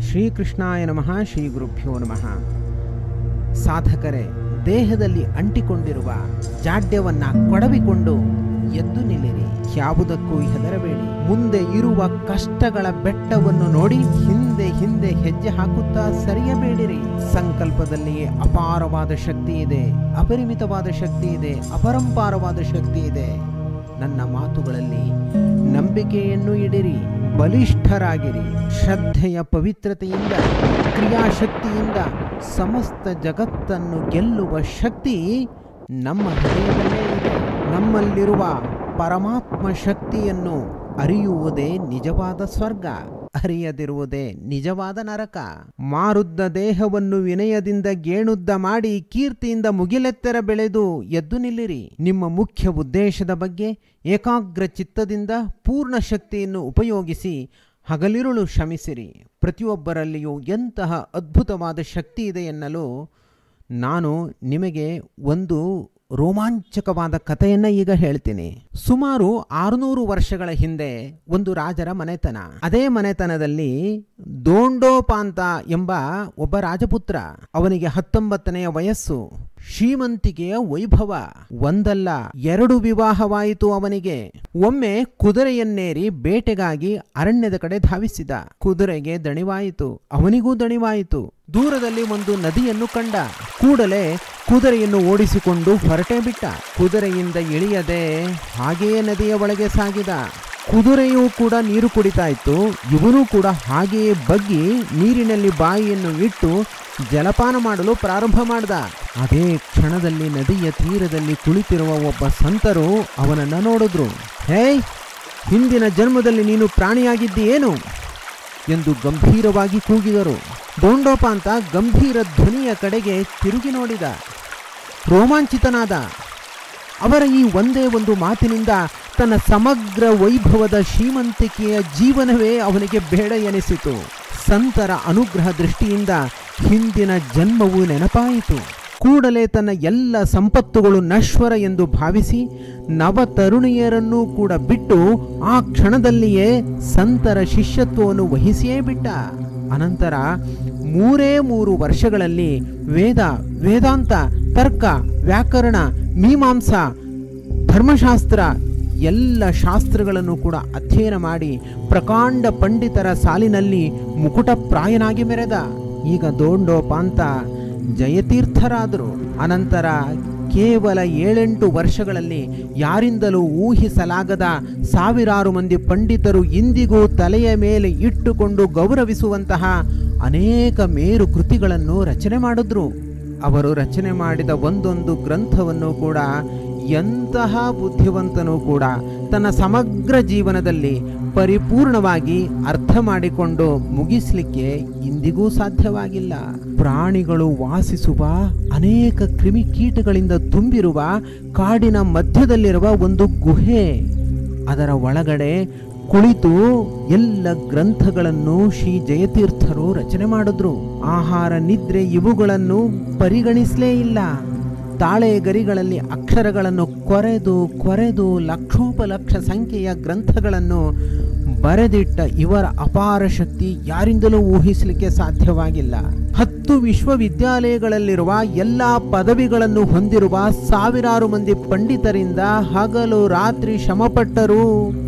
ಶ್ರೀಕೃಷ್ಣಾಯ ನಮಃ ಶ್ರೀ ಗುರುಭ್ಯೋ ನಮಃ ಸಾಧಕರೇ ದೇಹದಲ್ಲಿ ಅಂಟಿಕೊಂಡಿರುವ ಜಾಡ್ಯವನ್ನ ಕೊಡವಿಕೊಂಡು ಎದ್ದು ನಿಲ್ಲಿರಿ ಯಾವುದಕ್ಕೂ ಹೆದರಬೇಡಿ ಮುಂದೆ ಇರುವ ಕಷ್ಟಗಳ ಬೆಟ್ಟವನ್ನು ನೋಡಿ ಹಿಂದೆ ಹಿಂದೆ ಹೆಜ್ಜೆ ಹಾಕುತ್ತಾ ಸರಿಯಬೇಡಿರಿ ಸಂಕಲ್ಪದಲ್ಲಿ ಅಪಾರವಾದ ಶಕ್ತಿ ಇದೆ ಅಪರಿಮಿತವಾದ ಶಕ್ತಿ ಇದೆ ಅಪರಂಪಾರವಾದ ಶಕ್ತಿ ಇದೆ ನನ್ನ ಮಾತುಗಳಲ್ಲಿ ನಂಬಿಕೆಯನ್ನು ಇಡಿರಿ ಬಲಿಷ್ಠರಾಗಿರಿ ಶ್ರದ್ಧೆಯ ಪವಿತ್ರತೆಯಿಂದ ಕ್ರಿಯಾಶಕ್ತಿಯಿಂದ ಸಮಸ್ತ ಜಗತ್ತನ್ನು ಗೆಲ್ಲುವ ಶಕ್ತಿ ನಮ್ಮ ಹೃದಯದಲ್ಲೇ ಇದೆ ನಮ್ಮಲ್ಲಿರುವ ಪರಮಾತ್ಮ ಶಕ್ತಿಯನ್ನು ಅರಿಯುವುದೇ ನಿಜವಾದ ಸ್ವರ್ಗ ಅರಿಯದಿರುವುದೇ ನಿಜವಾದ ನರಕ ಮಾರುದ್ದ ದೇಹವನ್ನು ವಿನಯದಿಂದ ಗೇಣುದ್ದ ಮಾಡಿ ಕೀರ್ತಿಯಿಂದ ಮುಗಿಲೆತ್ತರ ಬೆಳೆದು ಎದ್ದು ನಿಲ್ಲಿರಿ ನಿಮ್ಮ ಮುಖ್ಯ ಉದ್ದೇಶದ ಬಗ್ಗೆ ಏಕಾಗ್ರ ಚಿತ್ತದಿಂದ ಪೂರ್ಣ ಶಕ್ತಿಯನ್ನು ಉಪಯೋಗಿಸಿ ಹಗಲಿರುಳು ಶ್ರಮಿಸಿರಿ ಪ್ರತಿಯೊಬ್ಬರಲ್ಲಿಯೂ ಎಂತಹ ಅದ್ಭುತವಾದ ಶಕ್ತಿ ಇದೆ ಎನ್ನಲು ನಾನು ನಿಮಗೆ ಒಂದು ರೋಮಾಂಚಕವಾದ ಕಥೆಯನ್ನ ಈಗ ಹೇಳ್ತೀನಿ ಸುಮಾರು ಆರುನೂರು ವರ್ಷಗಳ ಹಿಂದೆ ಒಂದು ರಾಜರ ಮನೆತನ ಅದೇ ಮನೆತನದಲ್ಲಿ ದೋಂಡೋಪಾಂತ ಎಂಬ ಒಬ್ಬ ರಾಜಪುತ್ರ ಅವನಿಗೆ ಹತ್ತೊಂಬತ್ತನೆಯ ವಯಸ್ಸು ಶ್ರೀಮಂತಿಕೆಯ ವೈಭವ ಒಂದಲ್ಲ ಎರಡು ವಿವಾಹವಾಯಿತು ಅವನಿಗೆ ಒಮ್ಮೆ ಕುದುರೆಯನ್ನೇರಿ ಬೇಟೆಗಾಗಿ ಅರಣ್ಯದ ಕಡೆ ಧಾವಿಸಿದ ಕುದುರೆಗೆ ದಣಿವಾಯಿತು ಅವನಿಗೂ ದಣಿವಾಯಿತು ದೂರದಲ್ಲಿ ಒಂದು ನದಿಯನ್ನು ಕಂಡ ಕೂಡಲೇ ಕುದುರೆಯನ್ನು ಓಡಿಸಿಕೊಂಡು ಹೊರಟೇ ಬಿಟ್ಟ ಕುದುರೆಯಿಂದ ಇಳಿಯದೆ ಹಾಗೆಯೇ ನದಿಯ ಒಳಗೆ ಸಾಗಿದ ಕುದುರೆಯೂ ಕೂಡ ನೀರು ಕುಡಿತಾ ಇತ್ತು ಇವನು ಕೂಡ ಹಾಗೆಯೇ ಬಗ್ಗಿ ನೀರಿನಲ್ಲಿ ಬಾಯಿಯನ್ನು ಇಟ್ಟು ಜಲಪಾನ ಮಾಡಲು ಪ್ರಾರಂಭ ಮಾಡ್ದ ಅದೇ ಕ್ಷಣದಲ್ಲಿ ನದಿಯ ತೀರದಲ್ಲಿ ಕುಳಿತಿರುವ ಒಬ್ಬ ಸಂತರು ಅವನನ್ನ ನೋಡಿದ್ರು ಹೇ ಹಿಂದಿನ ಜನ್ಮದಲ್ಲಿ ನೀನು ಪ್ರಾಣಿಯಾಗಿದ್ದೀಯೇನು ಎಂದು ಗಂಭೀರವಾಗಿ ಕೂಗಿದರು ದೋಂಡೋಪಾಂತ ಗಂಭೀರ ಧ್ವನಿಯ ಕಡೆಗೆ ತಿರುಗಿ ನೋಡಿದ ರೋಮಾಂಚಿತನಾದ ಅವರ ಈ ಒಂದೇ ಒಂದು ಮಾತಿನಿಂದ ತನ್ನ ಸಮಗ್ರ ವೈಭವದ ಶ್ರೀಮಂತಿಕೆಯ ಜೀವನವೇ ಅವನಿಗೆ ಬೇಡ ಎನಿಸಿತು ಸಂತರ ಅನುಗ್ರಹ ದೃಷ್ಟಿಯಿಂದ ಹಿಂದಿನ ಜನ್ಮವು ನೆನಪಾಯಿತು ಕೂಡಲೇ ತನ್ನ ಎಲ್ಲ ಸಂಪತ್ತುಗಳು ನಶ್ವರ ಎಂದು ಭಾವಿಸಿ ನವ ತರುಣಿಯರನ್ನೂ ಕೂಡ ಬಿಟ್ಟು ಆ ಕ್ಷಣದಲ್ಲಿಯೇ ಸಂತರ ಶಿಷ್ಯತ್ವವನ್ನು ವಹಿಸಿಯೇ ಬಿಟ್ಟ ಅನಂತರ ಮೂರೇ ಮೂರು ವರ್ಷಗಳಲ್ಲಿ ವೇದ ವೇದಾಂತ ತರ್ಕ ವ್ಯಾಕರಣ ಮೀಮಾಂಸಾ ಧರ್ಮಶಾಸ್ತ್ರ ಎಲ್ಲ ಶಾಸ್ತ್ರಗಳನ್ನು ಕೂಡ ಅಧ್ಯಯನ ಮಾಡಿ ಪ್ರಕಾಂಡ ಪಂಡಿತರ ಸಾಲಿನಲ್ಲಿ ಮುಕುಟಪ್ರಾಯನಾಗಿ ಮೆರೆದ ಈಗ ದೋಂಡೋಪಾಂತ ಜಯತೀರ್ಥರಾದರು ಅನಂತರ ಕೇವಲ ಏಳೆಂಟು ವರ್ಷಗಳಲ್ಲಿ ಯಾರಿಂದಲೂ ಊಹಿಸಲಾಗದ ಸಾವಿರಾರು ಮಂದಿ ಪಂಡಿತರು ಇಂದಿಗೂ ತಲೆಯ ಮೇಲೆ ಇಟ್ಟುಕೊಂಡು ಗೌರವಿಸುವಂತಹ ಅನೇಕ ಮೇರು ಕೃತಿಗಳನ್ನು ರಚನೆ ಮಾಡಿದ್ರು ಅವರು ರಚನೆ ಮಾಡಿದ ಒಂದೊಂದು ಗ್ರಂಥವನ್ನು ಕೂಡ ಎಂತಹ ಬುದ್ಧಿವಂತನೂ ಕೂಡ ತನ್ನ ಸಮಗ್ರ ಜೀವನದಲ್ಲಿ ಪರಿಪೂರ್ಣವಾಗಿ ಅರ್ಥ ಮಾಡಿಕೊಂಡು ಮುಗಿಸ್ಲಿಕ್ಕೆ ಇಂದಿಗೂ ಸಾಧ್ಯವಾಗಿಲ್ಲ ಪ್ರಾಣಿಗಳು ವಾಸಿಸುವ ಅನೇಕ ಕ್ರಿಮಿಕೀಟಗಳಿಂದ ತುಂಬಿರುವ ಕಾಡಿನ ಮಧ್ಯದಲ್ಲಿರುವ ಒಂದು ಗುಹೆ ಅದರ ಒಳಗಡೆ ಕುಳಿತು ಎಲ್ಲ ಗ್ರಂಥಗಳನ್ನು ಶ್ರೀ ಜಯತೀರ್ಥರು ರಚನೆ ಮಾಡಿದ್ರು ಆಹಾರ ನಿದ್ರೆ ಇವುಗಳನ್ನು ಪರಿಗಣಿಸಲೇ ಇಲ್ಲ ತಾಳೆ ಗರಿಗಳಲ್ಲಿ ಅಕ್ಷರಗಳನ್ನು ಕೊರೆದು ಕೊರೆದು ಲಕ್ಷೋಪಲಕ್ಷ ಸಂಖ್ಯೆಯ ಗ್ರಂಥಗಳನ್ನು ಬರೆದಿಟ್ಟ ಇವರ ಅಪಾರ ಶಕ್ತಿ ಯಾರಿಂದಲೂ ಊಹಿಸಲಿಕ್ಕೆ ಸಾಧ್ಯವಾಗಿಲ್ಲ ಹತ್ತು ವಿಶ್ವವಿದ್ಯಾಲಯಗಳಲ್ಲಿರುವ ಎಲ್ಲ ಪದವಿಗಳನ್ನು ಹೊಂದಿರುವ ಸಾವಿರಾರು ಮಂದಿ ಪಂಡಿತರಿಂದ ಹಗಲು ರಾತ್ರಿ ಶ್ರಮಪಟ್ಟರೂ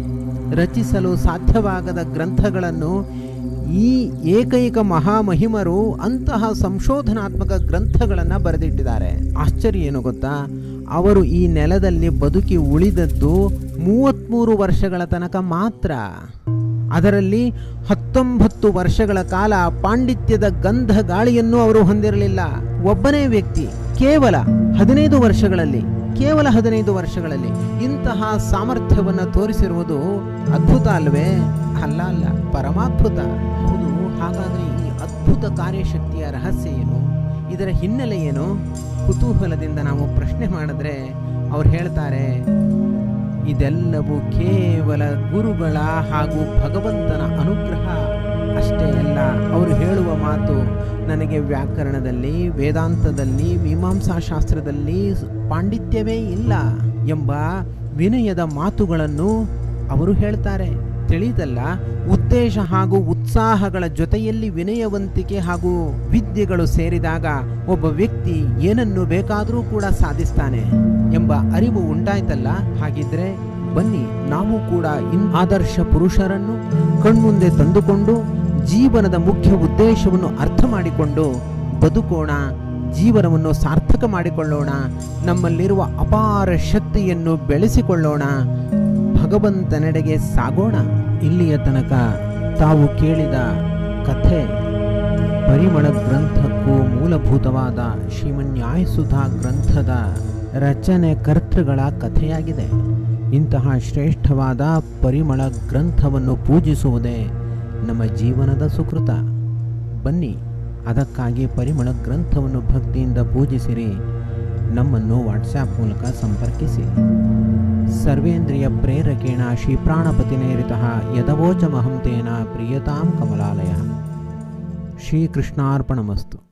ರಚಿಸಲು ಸಾಧ್ಯವಾಗದ ಗ್ರಂಥಗಳನ್ನು ಈ ಏಕೈಕ ಮಹಾಮಹಿಮರು ಅಂತಹ ಸಂಶೋಧನಾತ್ಮಕ ಗ್ರಂಥಗಳನ್ನು ಬರೆದಿಟ್ಟಿದ್ದಾರೆ ಆಶ್ಚರ್ಯ ಏನು ಗೊತ್ತಾ ಅವರು ಈ ನೆಲದಲ್ಲಿ ಬದುಕಿ ಉಳಿದದ್ದು ಮೂವತ್ತ್ಮೂರು ವರ್ಷಗಳ ತನಕ ಮಾತ್ರ ಅದರಲ್ಲಿ ಹತ್ತೊಂಬತ್ತು ವರ್ಷಗಳ ಕಾಲ ಪಾಂಡಿತ್ಯದ ಗಂಧ ಗಾಳಿಯನ್ನು ಅವರು ಹೊಂದಿರಲಿಲ್ಲ ಒಬ್ಬನೇ ವ್ಯಕ್ತಿ ಕೇವಲ ಹದಿನೈದು ವರ್ಷಗಳಲ್ಲಿ ಕೇವಲ ಹದಿನೈದು ವರ್ಷಗಳಲ್ಲಿ ಇಂತಹ ಸಾಮರ್ಥ್ಯವನ್ನು ತೋರಿಸಿರುವುದು ಅದ್ಭುತ ಅಲ್ವೇ ಅಲ್ಲ ಅಲ್ಲ ಪರಮಾದ್ಭುತ ಹೌದು ಹಾಗಾದ್ರೆ ಈ ಅದ್ಭುತ ಕಾರ್ಯಶಕ್ತಿಯ ರಹಸ್ಯ ಏನು ಇದರ ಹಿನ್ನೆಲೆ ಏನು ಕುತೂಹಲದಿಂದ ನಾವು ಪ್ರಶ್ನೆ ಮಾಡಿದ್ರೆ ಅವ್ರು ಹೇಳ್ತಾರೆ ಇದೆಲ್ಲವೂ ಕೇವಲ ಗುರುಗಳ ಹಾಗೂ ಭಗವಂತನ ಅನುಗ್ರಹ ಅಷ್ಟೇ ಅಲ್ಲ ಅವರು ಹೇಳುವ ಮಾತು ನನಗೆ ವ್ಯಾಕರಣದಲ್ಲಿ ವೇದಾಂತದಲ್ಲಿ ಮೀಮಾಂಸಾ ಶಾಸ್ತ್ರದಲ್ಲಿ ಪಾಂಡಿತ್ಯವೇ ಇಲ್ಲ ಎಂಬ ವಿನಯದ ಮಾತುಗಳನ್ನು ಅವರು ಹೇಳ್ತಾರೆ ತಿಳಿದಲ್ಲ ಉದ್ದೇಶ ಹಾಗೂ ಉತ್ಸಾಹಗಳ ಜೊತೆಯಲ್ಲಿ ವಿನಯವಂತಿಕೆ ಹಾಗೂ ವಿದ್ಯೆಗಳು ಸೇರಿದಾಗ ಒಬ್ಬ ವ್ಯಕ್ತಿ ಏನನ್ನು ಬೇಕಾದರೂ ಕೂಡ ಸಾಧಿಸ್ತಾನೆ ಎಂಬ ಅರಿವು ಉಂಟಾಯ್ತಲ್ಲ ಹಾಗಿದ್ರೆ ಬನ್ನಿ ನಾವು ಕೂಡ ಇನ್ ಆದರ್ಶ ಪುರುಷರನ್ನು ಕಣ್ಮುಂದೆ ತಂದುಕೊಂಡು ಜೀವನದ ಮುಖ್ಯ ಉದ್ದೇಶವನ್ನು ಅರ್ಥ ಮಾಡಿಕೊಂಡು ಬದುಕೋಣ ಜೀವನವನ್ನು ಸಾರ್ಥಕ ಮಾಡಿಕೊಳ್ಳೋಣ ನಮ್ಮಲ್ಲಿರುವ ಅಪಾರ ಶಕ್ತಿಯನ್ನು ಬೆಳೆಸಿಕೊಳ್ಳೋಣ ಭಗವಂತನೆಡೆಗೆ ಸಾಗೋಣ ಇಲ್ಲಿಯ ತನಕ ತಾವು ಕೇಳಿದ ಕಥೆ ಪರಿಮಳ ಗ್ರಂಥಕ್ಕೂ ಮೂಲಭೂತವಾದ ಶ್ರೀಮನ್ಯಾಯಸುಧಾ ಗ್ರಂಥದ ರಚನೆ ಕರ್ತೃಗಳ ಕಥೆಯಾಗಿದೆ ಇಂತಹ ಶ್ರೇಷ್ಠವಾದ ಪರಿಮಳ ಗ್ರಂಥವನ್ನು ಪೂಜಿಸುವುದೇ ನಮ್ಮ ಜೀವನದ ಸುಕೃತ ಬನ್ನಿ ಅದಕ್ಕಾಗಿ ಪರಿಮಳ ಗ್ರಂಥವನ್ನು ಭಕ್ತಿಯಿಂದ ಪೂಜಿಸಿರಿ ನಮ್ಮನ್ನು ವಾಟ್ಸ್ಯಾಪ್ ಮೂಲಕ ಸಂಪರ್ಕಿಸಿ ಸರ್ವೇಂದ್ರಿಯ ಪ್ರೇರಕೇಣ ಶ್ರೀ ಪ್ರಾಣಪತಿನೇರಿತ ಯದವೋಚಮಹಂ ತೇನ ಪ್ರಿಯತಾಂ ಕಮಲಾಲಯ ಶ್ರೀಕೃಷ್ಣಾರ್ಪಣಮಸ್ತು